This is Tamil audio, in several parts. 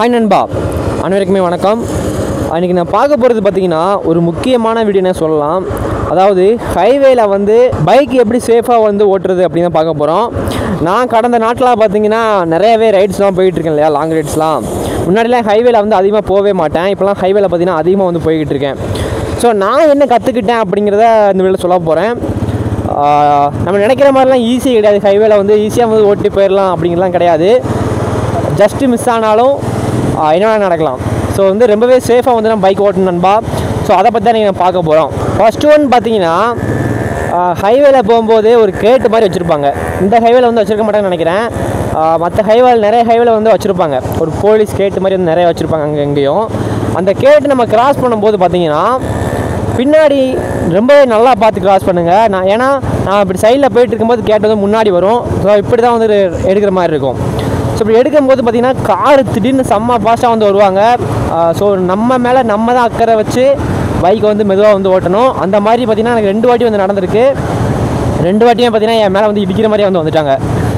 ஹாய் நண்பா அனைவருக்குமே வணக்கம் அன்றைக்கி நான் பார்க்க போகிறது பார்த்தீங்கன்னா ஒரு முக்கியமான வீடியோனே சொல்லலாம் அதாவது ஹைவேல வந்து பைக் எப்படி சேஃபாக வந்து ஓட்டுறது அப்படின்னு தான் பார்க்க போகிறோம் நான் கடந்த நாட்டில் பார்த்தீங்கன்னா நிறையவே ரைட்ஸ்லாம் போயிட்டுருக்கேன் இல்லையா லாங் ரைட்ஸ்லாம் முன்னாடிலாம் ஹைவேல வந்து அதிகமாக போகவே மாட்டேன் இப்போலாம் ஹைவேல பார்த்தீங்கன்னா அதிகமாக வந்து போய்கிட்டு இருக்கேன் ஸோ நான் என்ன கற்றுக்கிட்டேன் அப்படிங்கிறத இந்த வீடியோவில் சொல்ல போகிறேன் நம்ம நினைக்கிற மாதிரிலாம் ஈஸி கிடையாது ஹைவேல வந்து ஈஸியாக வந்து ஓட்டி போயிடலாம் அப்படிங்கிறலாம் கிடையாது ஜஸ்ட்டு மிஸ் ஆனாலும் ஆஹ், என்ன வேணா நடக்கலாம் ஸோ வந்து ரொம்பவே சேஃபாக வந்து நம்ம பைக் ஓட்டணும் நண்பா ஸோ அதை பற்றி தான் நீங்கள் பார்க்க போகிறோம் ஃபர்ஸ்ட் ஒன் பார்த்தீங்கன்னா ஹைவேல போகும்போது ஒரு கேட்டு மாதிரி வச்சுருப்பாங்க இந்த ஹைவேல வந்து வச்சுருக்க மாட்டாங்கன்னு நினைக்கிறேன் மற்ற ஹைவேல நிறைய ஹைவேல வந்து வச்சுருப்பாங்க ஒரு போலீஸ் கேட்டு மாதிரி வந்து நிறைய வச்சுருப்பாங்க அங்கே எங்கேயும் அந்த கேட்டு நம்ம கிராஸ் பண்ணும்போது பார்த்தீங்கன்னா பின்னாடி ரொம்பவே நல்லா பார்த்து கிராஸ் பண்ணுங்கள் நான் ஏன்னா நான் இப்படி சைடில் போயிட்டு இருக்கும்போது கேட்டு வந்து முன்னாடி வரும் ஸோ இப்படி தான் வந்து எடுக்கிற மாதிரி இருக்கும் ஸோ இப்படி எடுக்கும்போது பார்த்தீங்கன்னா கார் திடீர்னு செம்ம ஃபாஸ்ட்டாக வந்து வருவாங்க ஸோ நம்ம மேலே நம்ம தான் அக்கறை வச்சு பைக்கை வந்து மெதுவாக வந்து ஓட்டணும் அந்த மாதிரி பார்த்தீங்கன்னா எனக்கு ரெண்டு வாட்டி வந்து நடந்திருக்கு ரெண்டு வாட்டியும் பார்த்தீங்கன்னா என் மேலே வந்து இடிக்கிற மாதிரியே வந்து வந்துட்டாங்க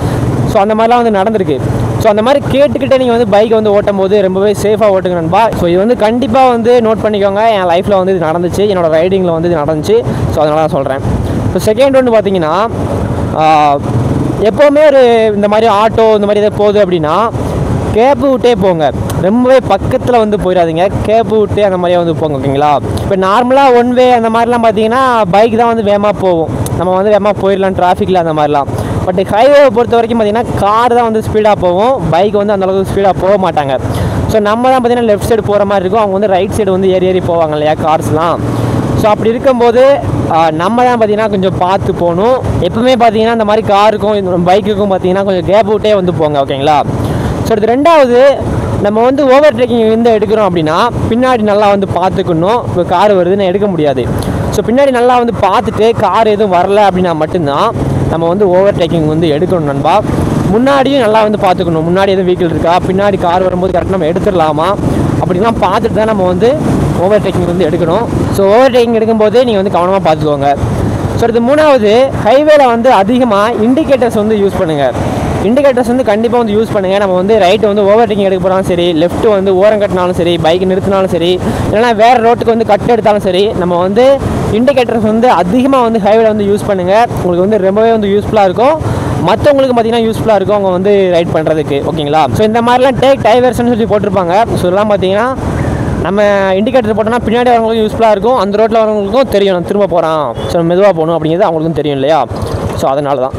ஸோ அந்த மாதிரிலாம் வந்து நடந்திருக்கு ஸோ அந்த மாதிரி கேட்டுக்கிட்டே நீங்கள் வந்து பைக்கை வந்து ஓட்டும் போது ரொம்பவே சேஃபாக ஓட்டுங்க நண்பா ஸோ இது வந்து கண்டிப்பாக வந்து நோட் பண்ணிக்கோங்க என் லைஃப்பில் வந்து இது நடந்துச்சு என்னோட ரைடிங்கில் வந்து இது நடந்துச்சு ஸோ அதனால தான் சொல்கிறேன் ஸோ செகண்ட் ஒன்று பார்த்தீங்கன்னா ஆஹ், எப்போவுமே ஒரு இந்த மாதிரி ஆட்டோ இந்த மாதிரி எதாவது போகுது அப்படின்னா கேப்பு விட்டே போங்க ரொம்பவே பக்கத்தில் வந்து போயிடாதீங்க கேப்பு விட்டு அந்த மாதிரியே வந்து போங்க ஓகேங்களா இப்போ நார்மலாக ஒன் வே அந்த மாதிரிலாம் பார்த்தீங்கன்னா பைக் தான் வந்து வேகமாக போகும் நம்ம வந்து வேகமாக போயிடலாம் டிராஃபிக்கில் அந்த மாதிரிலாம் பட் ஹைவேவை பொறுத்த வரைக்கும் பார்த்தீங்கன்னா கார் தான் வந்து ஸ்பீடாக போகும் பைக் வந்து அந்தளவுக்கு ஸ்பீடாக போக மாட்டாங்க ஸோ நம்ம தான் பார்த்தீங்கன்னா லெஃப்ட் சைடு போகிற மாதிரி இருக்கும் அவங்க வந்து ரைட் சைடு வந்து ஏறி ஏறி போவாங்க இல்லையா கார்ஸ்லாம் ஸோ அப்படி இருக்கும்போது ஆஹ், நம்ம தான் பார்த்தீங்கன்னா கொஞ்சம் பார்த்து போகணும் எப்பவுமே பார்த்தீங்கன்னா இந்த மாதிரி காருக்கும் பைக்குக்கும் பார்த்தீங்கன்னா கொஞ்சம் கேப் விட்டே வந்து போங்க ஓகேங்களா ஸோ அடுத்து ரெண்டாவது நம்ம வந்து ஓவர் டேக்கிங் வந்து எடுக்கிறோம் அப்படின்னா பின்னாடி நல்லா வந்து பார்த்துக்கணும் இப்போ கார் வருதுன்னு எடுக்க முடியாது ஸோ பின்னாடி நல்லா வந்து பார்த்துட்டு கார் எதுவும் வரல அப்படின்னா மட்டும்தான் நம்ம வந்து ஓவர் டேக்கிங் வந்து எடுக்கணும் நண்பா முன்னாடியும் நல்லா வந்து பார்த்துக்கணும் முன்னாடி எதுவும் வெஹிக்கிள் இருக்கா பின்னாடி கார் வரும்போது கரெக்டாக நம்ம எடுத்துடலாமா அப்படிலாம் பார்த்துட்டு தான் நம்ம வந்து ஓவர் டேக்கிங் வந்து எடுக்கணும் ஸோ ஓவர் டேக்கிங் எடுக்கும்போது நீங்கள் வந்து கவனமாக பார்த்துக்கோங்க ஸோ அடுத்து மூணாவது ஹைவேல வந்து அதிகமாக இண்டிகேட்டர்ஸ் வந்து யூஸ் பண்ணுங்கள் இண்டிகேட்டர்ஸ் வந்து கண்டிப்பாக வந்து யூஸ் பண்ணுங்கள் நம்ம வந்து ரைட்டு வந்து ஓவர் டேக்கிங் எடுக்க போனாலும் சரி லெஃப்ட் வந்து ஓரம் கட்டினாலும் சரி பைக் நிறுத்தினாலும் சரி இல்லைனா வேறு ரோட்டுக்கு வந்து கட் எடுத்தாலும் சரி நம்ம வந்து இண்டிகேட்டர்ஸ் வந்து அதிகமாக வந்து ஹைவேல வந்து யூஸ் பண்ணுங்கள் உங்களுக்கு வந்து ரொம்பவே வந்து யூஸ்ஃபுல்லாக இருக்கும் மற்றவங்களுக்கு பார்த்தீங்கன்னா யூஸ்ஃபுல்லாக இருக்கும் அவங்க வந்து ரைட் பண்ணுறதுக்கு ஓகேங்களா ஸோ இந்த மாதிரிலாம் டேக் டைவர்ஷன் சொல்லி போட்டிருப்பாங்க ஸோ இதெல்லாம் பார்த்தீங்கன்னா நம்ம இண்டிகேட்டர் போட்டோம்னா பின்னாடி வரவங்களுக்கும் யூஸ்ஃபுல்லாக இருக்கும் அந்த ரோட்டில் வரவங்களுக்கும் தெரியும் நான் திரும்ப போகிறான் ஸோ மெதுவாக போகணும் அப்படிங்கிறது அவங்களுக்கும் தெரியும் இல்லையா ஸோ அதனால தான்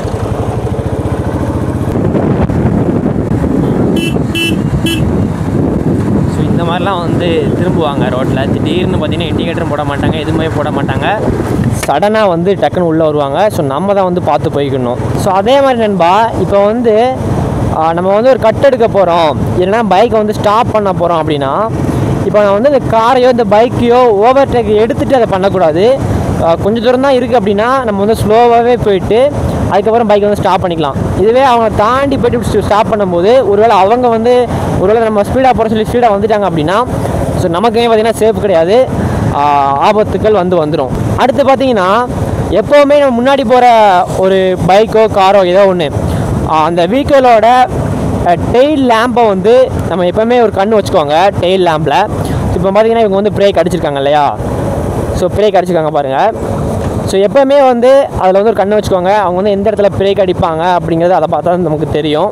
ஸோ இந்த மாதிரிலாம் வந்து திரும்புவாங்க ரோட்டில் திடீர்னு பார்த்தீங்கன்னா இண்டிகேட்டரும் போட மாட்டாங்க எதுவுமே போட மாட்டாங்க சடனாக வந்து டக்குன்னு உள்ளே வருவாங்க ஸோ நம்ம தான் வந்து பார்த்து போய்க்கணும் ஸோ அதே மாதிரி நண்பா இப்போ வந்து ஆ, நம்ம வந்து ஒரு கட் எடுக்க போகிறோம் இல்லைன்னா பைக்கை வந்து ஸ்டாப் பண்ண போகிறோம் அப்படின்னா இப்போ நான் வந்து இந்த காரையோ இந்த பைக்கையோ ஓவர் டேக் எடுத்துகிட்டு அதை பண்ணக்கூடாது ஆ, கொஞ்சம் தூரம் தான் இருக்குது அப்படின்னா நம்ம வந்து ஸ்லோவாகவே போயிட்டு அதுக்கப்புறம் பைக்கை வந்து ஸ்டாப் பண்ணிக்கலாம் இதுவே அவங்க தாண்டி போயிட்டு ஸ்டாப் பண்ணும்போது ஒருவேளை அவங்க வந்து ஒருவேளை நம்ம ஸ்பீடாக போகிற சொல்லி ஸ்பீடாக வந்துட்டாங்க அப்படின்னா ஸோ நமக்குமே பார்த்தீங்கன்னா சேஃப் கிடையாது ஆஹ் ஆபத்துக்கள் வந்து வந்துடும் அடுத்து பார்த்தீங்கன்னா எப்போவுமே நம்ம முன்னாடி போகிற ஒரு பைக்கோ காரோ ஏதோ ஒன்று அந்த வெஹிக்கிளோட டெயில் லேம்பை வந்து நம்ம எப்போவுமே ஒரு கண்ணு வச்சுக்கோங்க டெயில் லேம்பில் இப்போ பார்த்தீங்கன்னா இவங்க வந்து பிரேக் அடிச்சிருக்காங்க இல்லையா ஸோ பிரேக் அடிச்சிருக்காங்க பாருங்கள் ஸோ எப்போவுமே வந்து அதில் வந்து ஒரு கண்ணை வச்சுக்கோங்க அவங்க வந்து எந்த இடத்துல பிரேக் அடிப்பாங்க அப்படிங்கிறது அதை பார்த்தா நமக்கு தெரியும்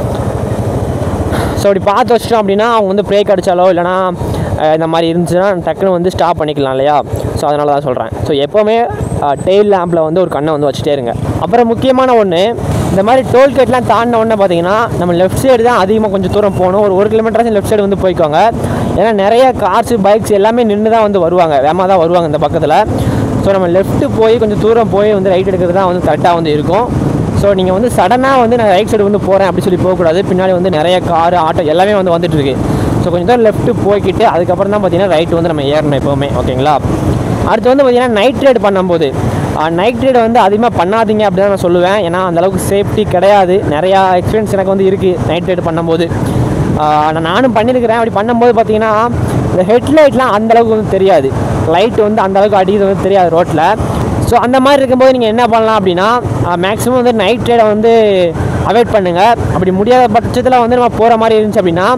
ஸோ அப்படி பார்த்து வச்சிட்டோம் அப்படின்னா அவங்க வந்து பிரேக் அடித்தாலோ இல்லைனா அஹ், இந்த மாதிரி இருந்துச்சுன்னா டக்குன்னு வந்து ஸ்டாப் பண்ணிக்கலாம் இல்லையா ஸோ அதனால தான் சொல்கிறேன் ஸோ எப்போவுமே டெயில் லேம்பில் வந்து ஒரு கண்ணை வந்து வச்சுட்டே இருங்க அப்புறம் முக்கியமான ஒன்று இந்த மாதிரி டோல்கேட்லாம் தாண்டின உடனே பார்த்தீங்கன்னா நம்ம லெஃப்ட் சைடு தான் அதிகமாக கொஞ்சம் தூரம் போகணும் ஒரு ஒரு கிலோமீட்டராச்சும் லெஃப்ட் சைடு வந்து போய்க்கோங்க ஏன்னா நிறைய கார்ஸ் பைக்ஸ் எல்லாமே நின்று தான் வந்து வருவாங்க வேகமாக தான் வருவாங்க இந்த பக்கத்தில் ஸோ நம்ம லெஃப்ட்டு போய் கொஞ்சம் தூரம் போய் வந்து ரைட் எடுக்கிறது தான் வந்து கரெக்டாக வந்து இருக்கும் ஸோ நீங்கள் வந்து சடனாக வந்து நான் ரைட் சைடு வந்து போகிறேன் அப்படி சொல்லி போகக்கூடாது பின்னாடி வந்து நிறைய கார் ஆட்டோ எல்லாமே வந்து வந்துட்டு இருக்கு ஸோ கொஞ்சம் தூரம் லெஃப்ட்டு போய்க்கிட்டு அதுக்கப்புறம் தான் பார்த்தீங்கன்னா ரைட் வந்து நம்ம ஏறணும் எப்போவுமே ஓகேங்களா அடுத்து வந்து பார்த்தீங்கன்னா நைட் ரைடு பண்ணும்போது நைட் ரைடு வந்து அதிகமாக பண்ணாதீங்க அப்படி தான் நான் சொல்லுவேன் ஏன்னா அந்தளவுக்கு சேஃப்டி கிடையாது நிறையா எக்ஸ்பீரியன்ஸ் எனக்கு வந்து இருக்குது நைட் ரைடு பண்ணும்போது ஆஹ் நான் நானும் பண்ணியிருக்கிறேன் அப்படி பண்ணும்போது பார்த்தீங்கன்னா இந்த ஹெட்லைட்லாம் அந்தளவுக்கு வந்து தெரியாது லைட் வந்து அந்தளவுக்கு அடிக்கிறது வந்து தெரியாது ரோட்டில் ஸோ அந்த மாதிரி இருக்கும்போது நீங்கள் என்ன பண்ணலாம் அப்படின்னா மேக்ஸிமம் வந்து நைட் ரைடை வந்து அவாய்ட் பண்ணுங்கள் அப்படி முடியாத பட்சத்தில் வந்து நம்ம போகிற மாதிரி இருந்துச்சு அப்படின்னா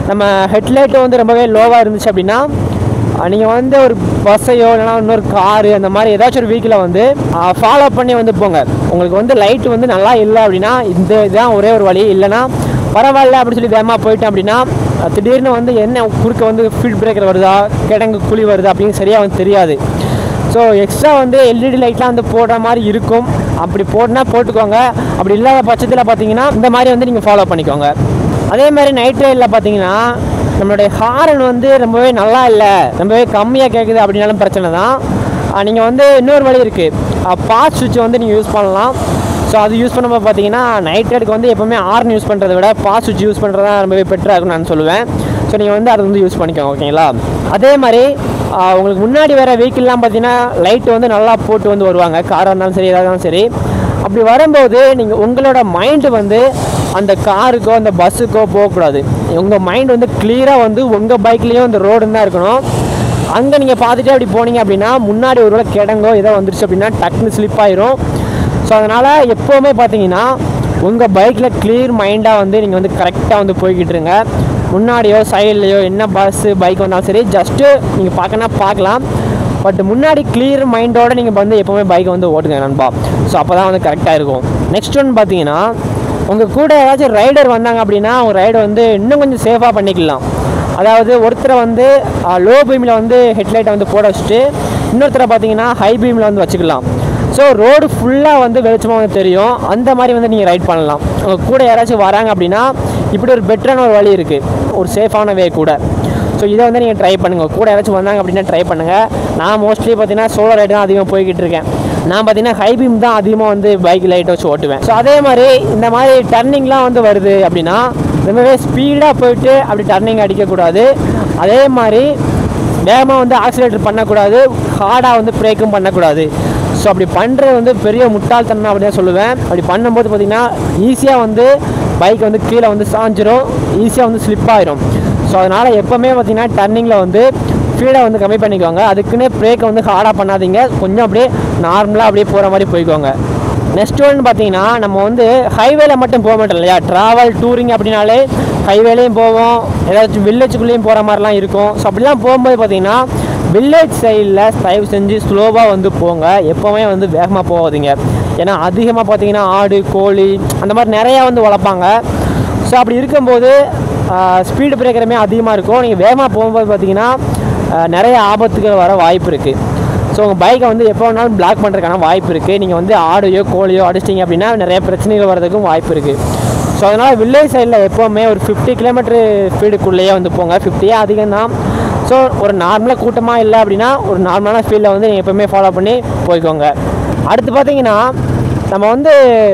நம்ம ஹெட்லைட்டும் வந்து ரொம்பவே லோவாக இருந்துச்சு அப்படின்னா நீங்கள் வந்து ஒரு பஸ்ஸையோ இல்லைனா இன்னொரு காரு அந்த மாதிரி ஏதாச்சும் ஒரு வெஹிக்கிளை வந்து ஃபாலோ பண்ணி வந்து போங்க உங்களுக்கு வந்து லைட் வந்து நல்லா இல்லை அப்படின்னா இந்த இதுதான் ஒரே ஒரு வழி இல்லைன்னா பரவாயில்ல அப்படின்னு சொல்லி வேகமாக போயிட்டேன் அப்படின்னா அஹ், திடீர்னு வந்து என்ன குறுக்க வந்து ஃபீட் பிரேக்கர் வருதா கிடங்கு குழி வருதா அப்படின்னு சரியாக வந்து தெரியாது ஸோ எக்ஸ்ட்ரா வந்து எல்இடி லைட்லாம் வந்து போடுற மாதிரி இருக்கும் அப்படி போட்டுனா போட்டுக்கோங்க அப்படி இல்லாத பட்சத்தில் பார்த்தீங்கன்னா இந்த மாதிரி வந்து நீங்கள் ஃபாலோ பண்ணிக்கோங்க அதே மாதிரி நைட் ரைடில் பார்த்தீங்கன்னா நம்மளுடைய ஹாரன் வந்து ரொம்பவே நல்லா இல்லை ரொம்பவே கம்மியாக கேட்குது அப்படின்னாலும் பிரச்சனை தான் நீங்கள் வந்து இன்னொரு வழி இருக்குது பாஸ் சுவிட்ச் வந்து நீங்கள் யூஸ் பண்ணலாம் ஸோ அது யூஸ் பண்ணும்போது பார்த்தீங்கன்னா நைட் ரைடுக்கு வந்து எப்போவுமே ஆர்ன் யூஸ் பண்ணுறதை விட பாஸ் சுவிட்ச் யூஸ் பண்ணுறது தான் ரொம்பவே பெட்டராக இருக்கும்னு நான் சொல்லுவேன் ஸோ நீங்கள் வந்து அதை வந்து யூஸ் பண்ணிக்கோங்க ஓகேங்களா அதே மாதிரி ஆ, உங்களுக்கு முன்னாடி வர வெஹிக்கிள்லாம் பார்த்தீங்கன்னா லைட்டு வந்து நல்லா போட்டு வந்து வருவாங்க காராக இருந்தாலும் சரி எதாக இருந்தாலும் சரி அப்படி வரும்போது நீங்கள் உங்களோட மைண்டு வந்து அந்த காருக்கோ அந்த பஸ்ஸுக்கோ போகக்கூடாது உங்கள் மைண்ட் வந்து கிளியராக வந்து உங்கள் பைக்லேயும் அந்த ரோடு தான் இருக்கணும் அங்கே நீங்கள் பார்த்துட்டே அப்படி போனீங்க அப்படின்னா முன்னாடி ஒரு வேளை கிடங்கோ ஏதோ வந்துருச்சு அப்படின்னா டக்குன்னு ஸ்லிப் ஆயிரும் ஸோ அதனால் எப்போவுமே பார்த்தீங்கன்னா உங்கள் பைக்கில் கிளியர் மைண்டாக வந்து நீங்கள் வந்து கரெக்டாக வந்து போய்கிட்டு இருங்க முன்னாடியோ சைட்லேயோ என்ன பஸ்ஸு பைக் வந்தாலும் சரி ஜஸ்ட்டு நீங்கள் பார்க்கனா பார்க்கலாம் பட் முன்னாடி கிளியர் மைண்டோட நீங்கள் வந்து எப்போவுமே பைக்கை வந்து ஓட்டுங்க நண்பா ஸோ அப்போ தான் வந்து கரெக்டாக இருக்கும் நெக்ஸ்ட் ஒன் பார்த்தீங்கன்னா உங்கள் கூட ஏதாச்சும் ரைடர் வந்தாங்க அப்படின்னா அவங்க ரைடை வந்து இன்னும் கொஞ்சம் சேஃபாக பண்ணிக்கலாம் அதாவது ஒருத்தரை வந்து லோ பீமில் வந்து ஹெட்லைட்டை வந்து போட வச்சுட்டு இன்னொருத்தரை பார்த்தீங்கன்னா ஹை பீமில் வந்து வச்சுக்கலாம் ஸோ ரோடு ஃபுல்லாக வந்து வெளிச்சமாக வந்து தெரியும் அந்த மாதிரி வந்து நீங்கள் ரைட் பண்ணலாம் உங்கள் கூட யாராச்சும் வராங்க அப்படின்னா இப்படி ஒரு பெட்டரான ஒரு வழி இருக்குது ஒரு சேஃபான வே கூட ஸோ இதை வந்து நீங்கள் ட்ரை பண்ணுங்கள் கூட யாராச்சும் வந்தாங்க அப்படின்னா ட்ரை பண்ணுங்கள் நான் மோஸ்ட்லி பார்த்தீங்கன்னா சோலோ ரைடு தான் அதிகமாக போய்கிட்டு இருக்கேன் நான் பார்த்தீங்கன்னா ஹை பீம் தான் அதிகமாக வந்து பைக் லைட்டை வச்சு ஓட்டுவேன் ஸோ அதே மாதிரி இந்த மாதிரி டர்னிங்லாம் வந்து வருது அப்படின்னா ரொம்பவே ஸ்பீடாக போயிட்டு அப்படி டர்னிங் அடிக்கக்கூடாது அதே மாதிரி வேகமாக வந்து ஆக்சிலேட்டர் பண்ணக்கூடாது ஹார்டாக வந்து பிரேக்கும் பண்ணக்கூடாது ஸோ அப்படி பண்ணுறது வந்து பெரிய முட்டாள்தனம் அப்படின்னு தான் சொல்லுவேன் அப்படி பண்ணும்போது பார்த்திங்கன்னா ஈஸியாக வந்து பைக் வந்து கீழே வந்து சாஞ்சிரும் ஈஸியாக வந்து ஸ்லிப் ஆயிரும் ஸோ அதனால் எப்போவுமே பார்த்திங்கன்னா டர்னிங்கில் வந்து ஸ்பீடை வந்து கம்மி பண்ணிக்கோங்க அதுக்குன்னே பிரேக்கை வந்து ஹார்டாக பண்ணாதீங்க கொஞ்சம் அப்படியே நார்மலாக அப்படியே போகிற மாதிரி போய்க்கோங்க நெக்ஸ்ட் ஒன்று பார்த்தீங்கன்னா நம்ம வந்து ஹைவேல மட்டும் போக மாட்டோம் இல்லையா ட்ராவல் டூரிங் அப்படின்னாலே ஹைவேலையும் போவோம் ஏதாச்சும் வில்லேஜுக்குள்ளேயும் போகிற மாதிரிலாம் இருக்கும் ஸோ அப்படிலாம் போகும்போது பார்த்தீங்கன்னா வில்லேஜ் சைடில் தயவு செஞ்சு ஸ்லோவாக வந்து போங்க எப்போவுமே வந்து வேகமாக போகாதீங்க ஏன்னா அதிகமாக பார்த்தீங்கன்னா ஆடு கோழி அந்த மாதிரி நிறையா வந்து வளர்ப்பாங்க ஸோ அப்படி இருக்கும்போது ஸ்பீடு பிரேக்கருமே அதிகமாக இருக்கும் நீங்கள் வேகமாக போகும்போது பார்த்தீங்கன்னா ஆஹ், நிறைய ஆபத்துகள் வர வாய்ப்பு இருக்குது ஸோ உங்கள் பைக்கை வந்து எப்போ வேணாலும் பிளாக் பண்ணுறதுக்கான வாய்ப்பு இருக்குது நீங்கள் வந்து ஆடையோ கோழியோ அடிச்சிட்டிங்க அப்படின்னா நிறைய பிரச்சனைகள் வர்றதுக்கும் வாய்ப்பு இருக்குது ஸோ அதனால் வில்லேஜ் சைடில் எப்போவுமே ஒரு ஃபிஃப்டி கிலோமீட்டர் ஸ்பீடுக்குள்ளேயே வந்து போங்க ஃபிஃப்டியே அதிகம் தான் ஸோ ஒரு நார்மலாக கூட்டமாக இல்லை அப்படின்னா ஒரு நார்மலான ஸ்பீடில் வந்து நீங்கள் எப்போவுமே ஃபாலோ பண்ணி போய்க்கோங்க அடுத்து பார்த்தீங்கன்னா நம்ம வந்து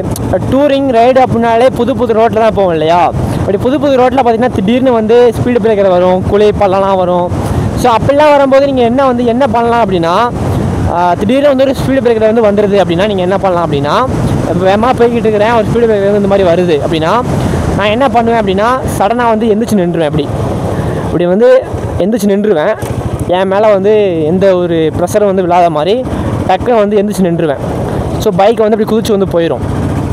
டூரிங் ரைடு அப்படின்னாலே புது புது ரோட்டில் தான் போவோம் இல்லையா அப்படி புது புது ரோட்டில் பார்த்தீங்கன்னா திடீர்னு வந்து ஸ்பீடு பிரேக்கர் வரும் குழி பள்ளம்லாம் வரும் ஸோ அப்படிலாம் வரும்போது நீங்கள் என்ன வந்து என்ன பண்ணலாம் அப்படின்னா ஆஹ், திடீர்னு வந்து ஒரு ஸ்பீடு பிரேக்கர் வந்து வந்துடுது அப்படின்னா நீங்கள் என்ன பண்ணலாம் அப்படின்னா இப்போ வேகமாக போய்கிட்டு இருக்கிறேன் ஒரு ஸ்பீடு பிரேக்கர் வந்து இந்த மாதிரி வருது அப்படின்னா நான் என்ன பண்ணுவேன் அப்படின்னா சடனாக வந்து எந்திரிச்சு நின்றுவேன் அப்படி இப்படி வந்து எந்திரிச்சு நின்றுவேன் என் மேலே வந்து எந்த ஒரு ப்ரெஷரும் வந்து விழாத மாதிரி டக்குன்னு வந்து எந்திரிச்சு நின்றுவேன் ஸோ பைக்கை வந்து அப்படி குதிச்சு வந்து போயிடும்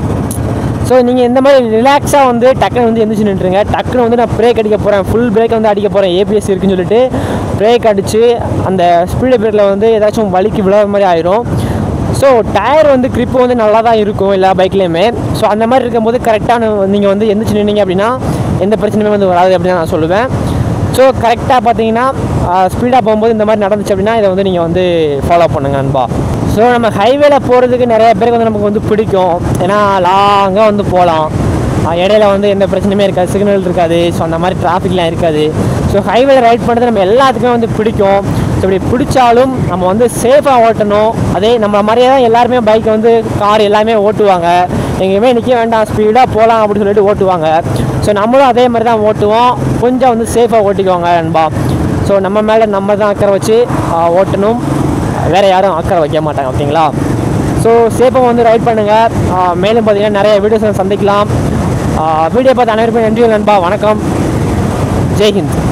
ஸோ நீங்கள் இந்த மாதிரி ரிலாக்ஸாக வந்து டக்குன்னு வந்து எந்திரிச்சு நின்றுங்க டக்குன்னு வந்து நான் பிரேக் அடிக்க போகிறேன் ஃபுல் பிரேக் வந்து அடிக்க போகிறேன் ஏபிஎஸ் இருக்குன்னு சொல்லிட்டு பிரேக் அடித்து அந்த ஸ்பீடு பிரேக்கில் வந்து ஏதாச்சும் வலிக்கு விழாத மாதிரி ஆயிரும் ஸோ டயர் வந்து grip வந்து நல்லா தான் இருக்கும் எல்லா பைக்லேயுமே ஸோ அந்த மாதிரி இருக்கும்போது கரெக்டான நீங்கள் வந்து எந்திரிச்சு நின்னீங்க அப்படின்னா எந்த பிரச்சனையுமே வந்து வராது அப்படின்னு நான் சொல்லுவேன் ஸோ கரெக்டாக பார்த்தீங்கன்னா ஸ்பீடாக போகும்போது இந்த மாதிரி நடந்துச்சு அப்படின்னா இதை வந்து நீங்கள் வந்து ஃபாலோ பண்ணுங்க நண்பா ஸோ நம்ம ஹைவேல போகிறதுக்கு நிறைய பேருக்கு வந்து நமக்கு வந்து பிடிக்கும் ஏன்னா லாங்காக வந்து போகலாம் இடையில வந்து எந்த பிரச்சனையுமே இருக்காது சிக்னல் இருக்காது ஸோ அந்த மாதிரி டிராஃபிக்லாம் இருக்காது ஸோ ஹைவேல ரைட் பண்ணுறது நம்ம எல்லாத்துக்குமே வந்து பிடிக்கும் ஸோ இப்படி பிடிச்சாலும் நம்ம வந்து சேஃபாக ஓட்டணும் அதே நம்ம மாதிரியே தான் எல்லாருமே பைக்கை வந்து கார் எல்லாமே ஓட்டுவாங்க எங்கேயுமே நிற்க வேண்டாம் ஸ்பீடாக போகலாம் அப்படின்னு சொல்லிட்டு ஓட்டுவாங்க ஸோ நம்மளும் அதே மாதிரி தான் ஓட்டுவோம் கொஞ்சம் வந்து சேஃபாக ஓட்டிக்குவாங்க நண்பா ஸோ நம்ம மேலே நம்ம தான் அக்கறை வச்சு ஆ, ஓட்டணும் வேறு யாரும் அக்கறை வைக்க மாட்டாங்க ஓகேங்களா ஸோ சேஃபாக வந்து ரைட் பண்ணுங்கள் மேலும் பார்த்தீங்கன்னா நிறைய வீடியோஸ் சந்திக்கலாம் வீடியோ பார்த்து அனைவருக்கும் நன்றி நண்பா வணக்கம் ஜெய்ஹிந்த்